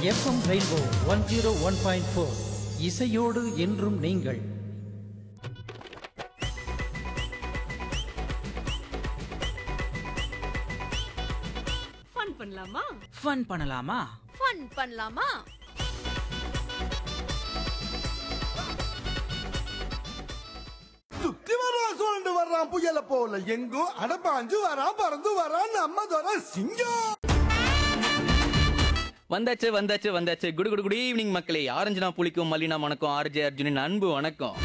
FM rainbow one zero one point four இசையோடு என்றும் நீங்கள் ஃபன் பண்ணலாமா ஃபன் பண்ணலாமா ஃபன் பண்ணலாமா சுத்தி வர்றான் சுழண்டு வர்றான் புயல போல எங்கும் அடப்பாஞ்சு வரான் பறந்து வரான் நம்ம தர சிங்கம் வந்தாச்சு வந்தாச்சு வந்தாச்சு குடு குடு குட் ஈவினிங் மக்களே ஆரஞ்சனா புளிக்கும் மல்லினா வணக்கம் ஆர்ஜே அர்ஜுனின் அன்பு வணக்கம்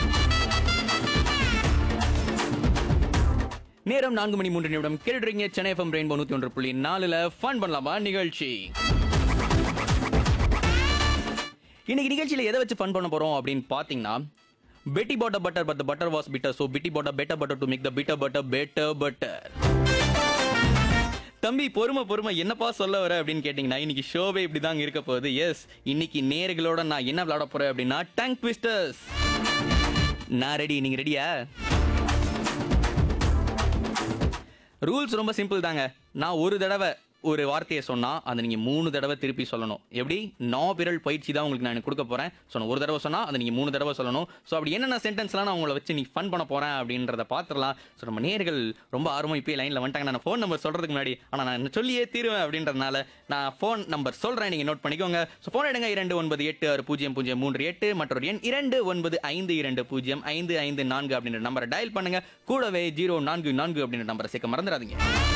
நேரம் நான்கு மணி மூன்று நிமிடம் கேட்டுறீங்க சென்னை எஃப்எம் ரெயின்போ நூத்தி ஒன்று புள்ளி நாலுல ஃபன் பண்ணலாமா நிகழ்ச்சி இன்னைக்கு நிகழ்ச்சியில எதை வச்சு ஃபன் பண்ண போறோம் அப்படின்னு பாத்தீங்கன்னா Betty bought butter but butter was bitter so Betty bought better butter to make the bitter butter better butter தம்பி பொறுமை பொறுமை என்னப்பா சொல்ல வர அப்படின்னு கேட்டிங்கன்னா இன்னைக்கு ஷோவே இப்படி தாங்க இருக்க போகுது எஸ் இன்னைக்கு நேர்களோட நான் என்ன விளையாட போறேன் அப்படின்னா டங் ட்விஸ்டர்ஸ் நான் ரெடி நீங்க ரெடியா ரூல்ஸ் ரொம்ப சிம்பிள் தாங்க நான் ஒரு தடவை ஒரு வார்த்தையை சொன்னா அதை நீங்க மூணு தடவை திருப்பி சொல்லணும் எப்படி நோ விரல் பயிற்சி தான் உங்களுக்கு நான் கொடுக்க போறேன் ஸோ ஒரு தடவை சொன்னா அதை நீங்க மூணு தடவை சொல்லணும் ஸோ அப்படி என்னென்ன சென்டென்ஸ்லாம் நான் உங்களை வச்சு நீ ஃபன் பண்ண போறேன் அப்படின்றத பார்த்துடலாம் ஸோ நம்ம நேர்கள் ரொம்ப ஆர்வம் இப்போ லைனில் வந்துட்டாங்க நான் ஃபோன் நம்பர் சொல்றதுக்கு முன்னாடி ஆனால் நான் சொல்லியே தீருவேன் அப்படின்றதுனால நான் ஃபோன் நம்பர் சொல்றேன் நீங்க நோட் பண்ணிக்கோங்க ஸோ ஃபோன் எடுங்க இரண்டு ஒன்பது எட்டு ஆறு பூஜ்ஜியம் பூஜ்ஜியம் மூன்று எட்டு மற்றொரு எண் இரண்டு ஒன்பது ஐந்து இரண்டு பூஜ்ஜியம் ஐந்து ஐந்து நான்கு அப்படின்ற நம்பரை டயல் பண்ணுங்க கூடவே ஜீரோ நான்கு நான்கு அப்படின்ற நம்பரை சேர்க்க மறந்துடாதீங்க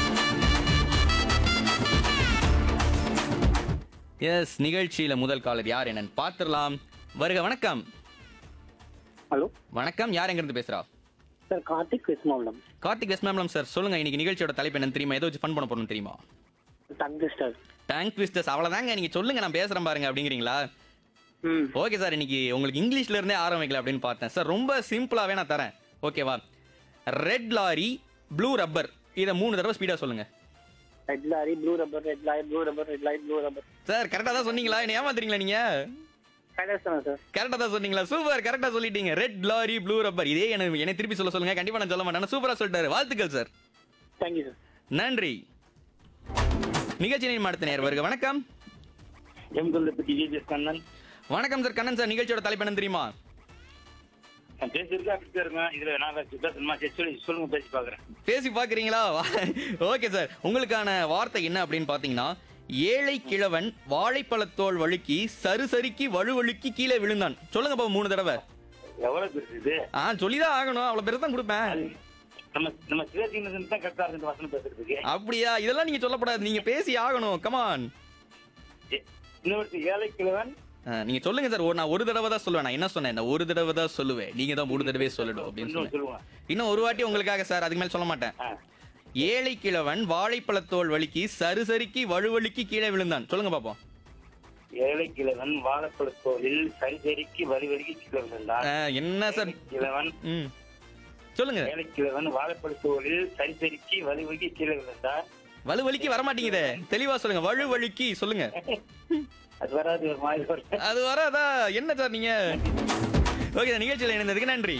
எஸ் நிகழ்ச்சியில முதல் காலர் யார் என்னன்னு பார்த்துடலாம் வருக வணக்கம் ஹலோ வணக்கம் யார் எங்கிருந்து பேசுறா சார் கார்த்திக் விஸ்மாவளம் கார்த்திக் வெஸ்மேம்லம் சார் சொல்லுங்க இன்னைக்கு நிகழ்ச்சியோட தலைப்பு என்னன்னு தெரியுமா எதை வச்சு ஃபன் பண்ண போறோம் தெரியுமா தங்கிஸ்டர் டேங்க் ட்விஸ்டர்ஸ் அவ்வளவுதாங்க நீங்க சொல்லுங்க நான் பேசுறேன் பாருங்க அப்படிங்கிறீங்களா ம் ஓகே சார் இன்னைக்கு உங்களுக்கு இங்கிலீஷ்ல இருந்தே ஆரம்பிக்கல அப்படின்னு பார்த்தேன் சார் ரொம்ப சிம்பிளாவே நான் தரேன் ஓகேவா ரெட் லாரி ப்ளூ ரப்பர் இதை மூணு தடவை ஸ்பீடா சொல்லுங்க red lorry blue rubber red lorry blue rubber red lorry blue rubber sir கரெக்டா தான் சொன்னீங்களா என்ன ஏமாத்துறீங்களா நீங்க கரெக்டாக தானே சார் கரெக்டா தான் சொன்னீங்களா சூப்பர் கரெக்டா சொல்லிட்டீங்க ரெட் லாரி ப்ளூ ரப்பர் இதே என்ன என்னை திருப்பி சொல்ல சொல்லுங்க கண்டிப்பா நான் சொல்ல மாட்டேன் சூப்பரா சொல்லிட்டாரு வாழ்த்துக்கள் சார் தேங்க்யூ சார் நன்றி நிகழ்ச்சி மாடுத்த நேர் வருக வணக்கம் எம் தொழில்நுட்ப டிஜிஎஸ் கண்ணன் வணக்கம் சார் கண்ணன் சார் நிகழ்ச்சியோட தலைப்பு என்ன தெரியுமா நான் பேசியிருக்கேன் அப்படி இருக்கேன் இதுல நான் பேசணுமா சரி சொல்லி சொல்லுங்க பேசி பாக்குறேன் பேசி பாக்குறீங்களா ஓகே சார் உங்களுக்கான வார்த்தை என்ன அப்படின்னு பாத்தீங்கன்னா ஏழை கிழவன் வாழைப்பழத்தோல் வழுக்கி சருசரிக்கு வழுவழுக்கி கீழே விழுந்தான் சொல்லுங்க பாப்போம் மூணு தடவை எவ்வளவு பேர் இது ஆ சொல்லிதான் ஆகணும் அவ்வளவு பேர் தான் கொடுப்பேன் நம்ம நம்ம சிவசீனன் தான் கரெக்டா இருக்கு இந்த வசனம் பேசுறதுக்கு அப்படியா இதெல்லாம் நீங்க சொல்லக்கூடாது நீங்க பேசி ஆகணும் கமான் இன்னொரு ஏழை கிழவன் நீங்க சொல்லுங்க சார் ஒரு- நான் ஒரு தடவை தான் சொல்லுவேன் நான் என்ன சொன்னேன் நான் ஒரு தடவை தான் சொல்லுவேன் நீங்க தான் மூணு தடவை சொல்லணும் அப்படின்னு இன்னொரு சொன்னேன் சொல்லுவான் இன்னும் ஒரு வாட்டி உங்களுக்காக சார் அதுக்கு மேல சொல்ல மாட்டேன் ஆ. ஏழை கிழவன் வாழைப்பழத்தோல் வழுக்கி சருசரிக்கு வழுவழுக்கி கீழே விழுந்தான் சொல்லுங்க பாப்போம் ஏழை கிழவன் வாழைப்பழத்தோலில் சரிசரிக்கு வழி வலிக்கு கீழே விழுந்தான் ஆ, என்ன சார் கிழவன் ம் சொல்லுங்க ஏழை கிழவன் வாழைப்பழத்தோலில் சரிசரிக்கு வழி வலிக்கு கீழே விழுந்தான் வலுவலிக்கு வர மாட்டேங்குதே தெளிவா சொல்லுங்க வழுவழுக்கி சொல்லுங்க அது வராது ஒரு மாதிரி வரும். அது வராதா என்ன சார் நீங்க ஓகே நிகழ்ச்சியில் இணைந்ததுக்கு நன்றி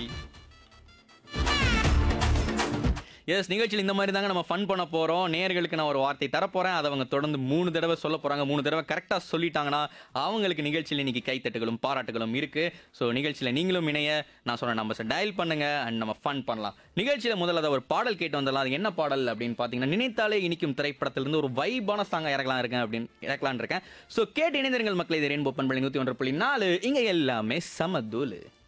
எஸ் நிகழ்ச்சியில் இந்த மாதிரி தாங்க நம்ம ஃபன் பண்ண போறோம் நேர்களுக்கு நான் ஒரு வார்த்தை தரப்போறேன் அதை அவங்க தொடர்ந்து மூணு தடவை சொல்ல போறாங்க மூணு தடவை கரெக்டா சொல்லிட்டாங்கன்னா அவங்களுக்கு நிகழ்ச்சியில் இன்னைக்கு கைத்தட்டுகளும் பாராட்டுகளும் இருக்கு ஸோ நிகழ்ச்சியில் நீங்களும் இணைய நான் சொன்ன நம்பர்ஸை டயல் பண்ணுங்க அண்ட் நம்ம ஃபன் பண்ணலாம் நிகழ்ச்சியில் முதல்ல அதை ஒரு பாடல் கேட்டு வந்துடலாம் அது என்ன பாடல் அப்படின்னு பார்த்தீங்கன்னா நினைத்தாலே இனிக்கும் திரைப்படத்திலிருந்து ஒரு வைபான சாங்க இறக்கலாம் இருக்கேன் அப்படின்னு இறக்கலான் இருக்கேன் ஸோ கேட்டு இணைந்திருங்கள் மக்களை இது ரெயின்போ பண்பளி நூற்றி ஒன்று புள்ளி நாலு இங்கே எல்லாமே சமதூலு